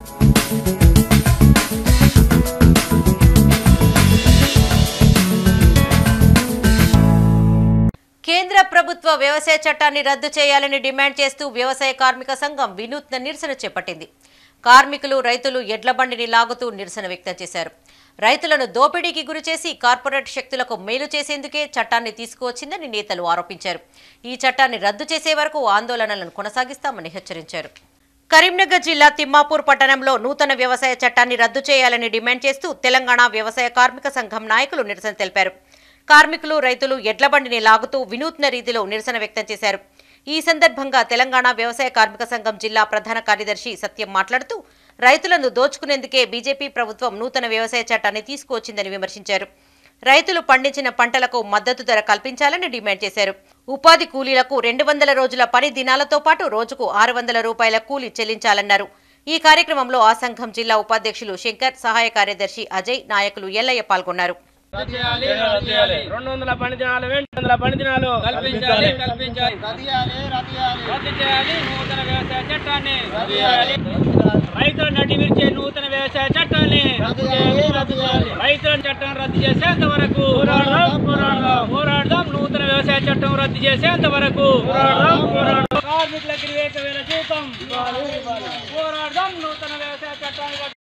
కేంద్ర ప్రభుత్వ వ్యవసాయ చట్టాన్ని రద్దు చేయాలని డిమాండ్ చేస్తూ వ్యవసాయ కార్మిక సంఘం వినూత్న నిరసన చేపట్టింది కార్మికులు రైతులు ఎడ్ల బండిని లాగుతూ నిరసన వ్యక్తం చేశారు రైతులను దోపిడీకి గురిచేసి కార్పొరేట్ శక్తులకు మేలు చేసేందుకే చట్టాన్ని తీసుకువచ్చిందని నేతలు ఆరోపించారు ఈ చట్టాన్ని రద్దు చేసే వరకు ఆందోళనలను కొనసాగిస్తామని హెచ్చరించారు కరీంనగర్ జిల్లా తిమ్మాపూర్ పట్టణంలో నూతన వ్యవసాయ చట్టాన్ని రద్దు చేయాలని డిమాండ్ చేస్తూ తెలంగాణ వ్యవసాయ కార్మిక సంఘం నాయకులు నిరసన తెలిపారు కార్మికులు రైతులు ఎడ్ల బండిని లాగుతూ వినూత్న రీతిలో నిరసన వ్యక్తం చేశారు ఈ సందర్భంగా తెలంగాణ వ్యవసాయ కార్మిక సంఘం జిల్లా ప్రధాన కార్యదర్శి సత్యం మాట్లాడుతూ రైతులను దోచుకునేందుకే బీజేపీ ప్రభుత్వం నూతన వ్యవసాయ చట్టాన్ని తీసుకువచ్చిందని విమర్శించారు రైతులు పండించిన పంటలకు మద్దతు ధర కల్పించాలని డిమాండ్ చేశారు ఉపాధి కూలీలకు రెండు వందల రోజుల పని దినాలతో పాటు రోజుకు ఆరు వందల రూపాయల కూలీ చెల్లించాలన్నారు ఈ కార్యక్రమంలో ఆ సంఘం జిల్లా ఉపాధ్యక్షులు శంకర్ సహాయ కార్యదర్శి అజయ్ నాయకులు ఎల్లయ్య పాల్గొన్నారు రెండు వందల పని దినాలు రెండు వందల పని దినాలు కల్పించాలి కల్పించాలి రద్దు చేయాలి నూతన వ్యవసాయ చట్టాన్ని రైతుల నటి విరిచే నూతన వ్యవసాయ చట్టాన్ని రైతుల చట్టం రద్దు చేసేంత వరకు పోరాడదాం నూతన వ్యవసాయ చట్టం రద్దు చేసేంత వరకు కార్మికులకు వివేక వేల జీతం పోరాడదాం నూతన వ్యవసాయ చట్టాన్ని